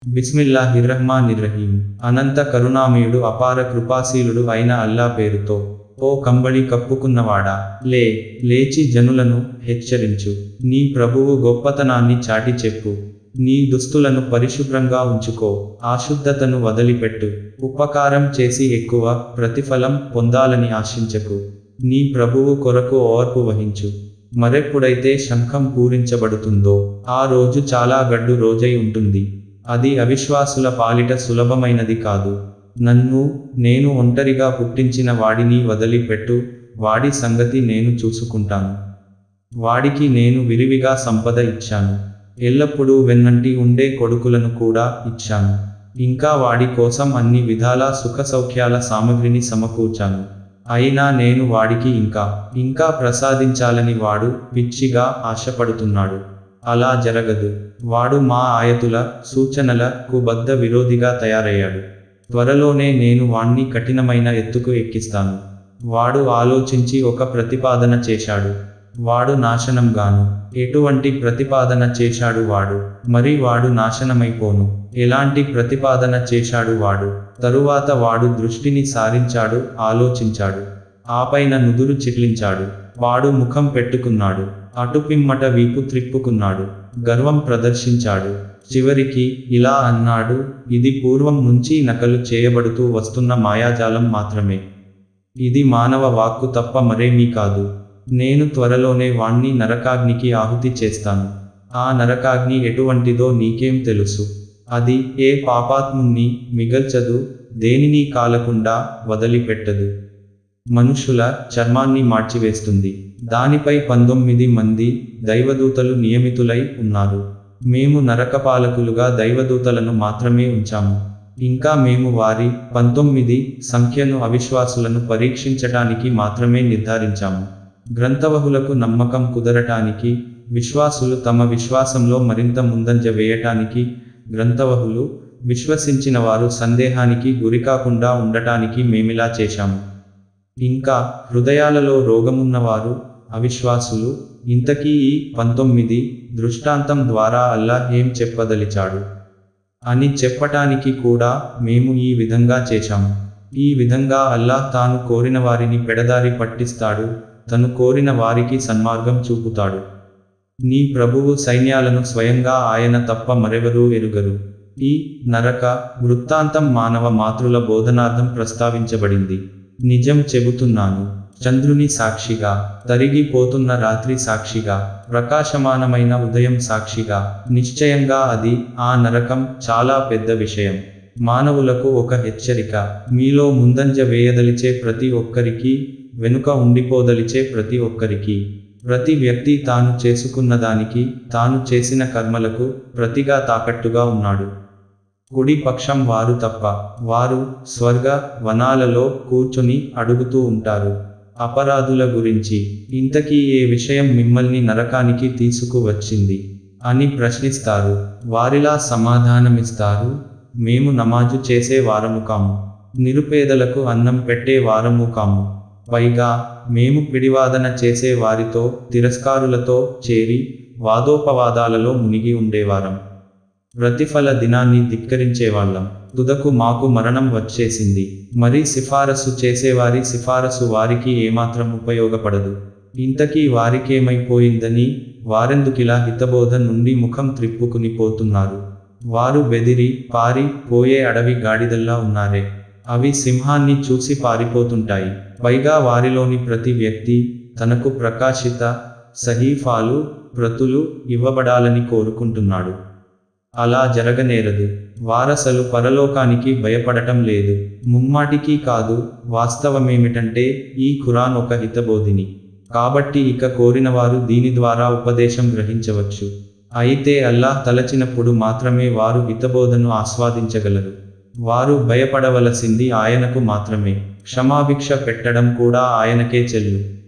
బిస్మిల్లాహిర్రహ్మానిర్రహీం అనంత కరుణామయుడు అపార కృపాశీలుడు అయిన అల్లా పేరుతో ఓ కంబళి కప్పుకున్నవాడా లే లేచి జనులను హెచ్చరించు నీ ప్రభువు గొప్పతనాన్ని చాటి చెప్పు నీ దుస్తులను పరిశుభ్రంగా ఉంచుకో అశుద్ధతను వదిలిపెట్టు ఉపకారం చేసి ఎక్కువ ప్రతిఫలం పొందాలని ఆశించకు నీ ప్రభువు కొరకు ఓర్పు వహించు మరెప్పుడైతే శంఖం పూరించబడుతుందో ఆ రోజు చాలా గడ్డు రోజై ఉంటుంది అది అవిశ్వాసుల పాలిట సులభమైనది కాదు నన్ను నేను ఒంటరిగా పుట్టించిన వాడిని వదిలిపెట్టు వాడి సంగతి నేను చూసుకుంటాను వాడికి నేను విరివిగా సంపద ఇచ్చాను ఎల్లప్పుడూ వెన్నంటి ఉండే కొడుకులను కూడా ఇచ్చాను ఇంకా వాడి కోసం అన్ని విధాల సుఖ సౌఖ్యాల సామగ్రిని సమకూర్చాను అయినా నేను వాడికి ఇంకా ఇంకా ప్రసాదించాలని వాడు పిచ్చిగా ఆశపడుతున్నాడు అలా జరగదు వాడు మా ఆయతుల సూచనలకు బద్ద విరోధిగా తయారయ్యాడు త్వరలోనే నేను వాణ్ణి కఠినమైన ఎత్తుకు ఎక్కిస్తాను వాడు ఆలోచించి ఒక ప్రతిపాదన చేశాడు వాడు నాశనంగాను ఎటువంటి ప్రతిపాదన చేశాడు వాడు మరి వాడు నాశనమైపోను ఎలాంటి ప్రతిపాదన చేశాడు వాడు తరువాత వాడు దృష్టిని సారించాడు ఆలోచించాడు ఆపైన నుదురు చిట్లించాడు వాడు ముఖం పెట్టుకున్నాడు అటుపిమ్మట వీపు త్రిప్పుకున్నాడు గర్వం ప్రదర్శించాడు చివరికి ఇలా అన్నాడు ఇది పూర్వం నుంచి నకలు చేయబడుతూ వస్తున్న మాయాజాలం మాత్రమే ఇది మానవ వాక్కు తప్ప మరేమీ కాదు నేను త్వరలోనే వాణ్ణి నరకాగ్నికి ఆహుతి చేస్తాను ఆ నరకాగ్ని ఎటువంటిదో నీకేం తెలుసు అది ఏ పాపాత్ముణ్ణి మిగల్చదు దేనిని కాలకుండా వదిలిపెట్టదు మనుషుల చర్మాన్ని మార్చివేస్తుంది దానిపై పంతొమ్మిది మంది దైవదూతలు నియమితులై ఉన్నారు మేము నరకపాలకులుగా దైవదూతలను మాత్రమే ఉంచాము ఇంకా మేము వారి పంతొమ్మిది సంఖ్యను అవిశ్వాసులను పరీక్షించటానికి మాత్రమే నిర్ధారించాము గ్రంథవహులకు నమ్మకం కుదరటానికి విశ్వాసులు తమ విశ్వాసంలో మరింత ముందంజ వేయటానికి గ్రంథవహులు విశ్వసించిన వారు సందేహానికి గురికాకుండా ఉండటానికి మేమిలా చేశాము ఇంకా హృదయాలలో రోగమున్నవారు అవిశ్వాసులు ఇంతకీ ఈ పంతొమ్మిది దృష్టాంతం ద్వారా అల్లా ఏం చెప్పదలిచాడు అని చెప్పటానికి కూడా మేము ఈ విధంగా చేశాము ఈ విధంగా అల్లాహ్ తాను కోరిన వారిని పెడదారి పట్టిస్తాడు తను కోరిన వారికి సన్మార్గం చూపుతాడు నీ ప్రభువు సైన్యాలను స్వయంగా ఆయన తప్ప మరెవరూ ఎరుగరు ఈ నరక వృత్తాంతం మానవ మాతృల బోధనార్థం ప్రస్తావించబడింది నిజం చెబుతున్నాను చంద్రుని సాక్షిగా తరిగిపోతున్న రాత్రి సాక్షిగా ప్రకాశమానమైన ఉదయం సాక్షిగా నిశ్చయంగా అది ఆ నరకం చాలా పెద్ద విషయం మానవులకు ఒక హెచ్చరిక మీలో ముందంజ వేయదలిచే ప్రతి ఒక్కరికి వెనుక ఉండిపోదలిచే ప్రతి ఒక్కరికి ప్రతి వ్యక్తి తాను చేసుకున్నదానికి తాను చేసిన కర్మలకు ప్రతిగా తాకట్టుగా ఉన్నాడు కుడి పక్షం వారు తప్ప వారు స్వర్గ వనాలలో కూర్చొని అడుగుతూ ఉంటారు అపరాధుల గురించి ఇంతకీ ఏ విషయం మిమ్మల్ని నరకానికి తీసుకువచ్చింది అని ప్రశ్నిస్తారు వారిలా సమాధానమిస్తారు మేము నమాజు చేసే వారము కాము నిరుపేదలకు అన్నం పెట్టే వారము కాము పైగా మేము పిడివాదన చేసే వారితో తిరస్కారులతో చేరి వాదోపవాదాలలో మునిగి ఉండేవారం ప్రతిఫల దినాన్ని ధిక్కరించేవాళ్ళం తుదకు మాకు మరణం వచ్చేసింది మరి సిఫారసు చేసేవారి సిఫారసు వారికి ఏమాత్రం ఉపయోగపడదు ఇంతకీ వారికేమైపోయిందని వారెందుకిలా హితబోధ నుండి ముఖం త్రిప్పుకుని పోతున్నారు వారు బెదిరి పారి పోయే అడవి గాడిదల్లా ఉన్నారే అవి సింహాన్ని చూసి పారిపోతుంటాయి పైగా వారిలోని ప్రతి వ్యక్తి తనకు ప్రకాశిత సహీఫాలు ప్రతులు ఇవ్వబడాలని కోరుకుంటున్నాడు అలా జరగనేరదు వారసలు పరలోకానికి భయపడటం లేదు ముమ్మాటికి కాదు వాస్తవమేమిటంటే ఈ ఖురాన్ ఒక హితబోధిని కాబట్టి ఇక కోరినవారు దీని ద్వారా ఉపదేశం గ్రహించవచ్చు అయితే అల్లాహ్ తలచినప్పుడు మాత్రమే వారు హితబోధను ఆస్వాదించగలరు వారు భయపడవలసింది ఆయనకు మాత్రమే క్షమాభిక్ష పెట్టడం కూడా ఆయనకే చెల్లు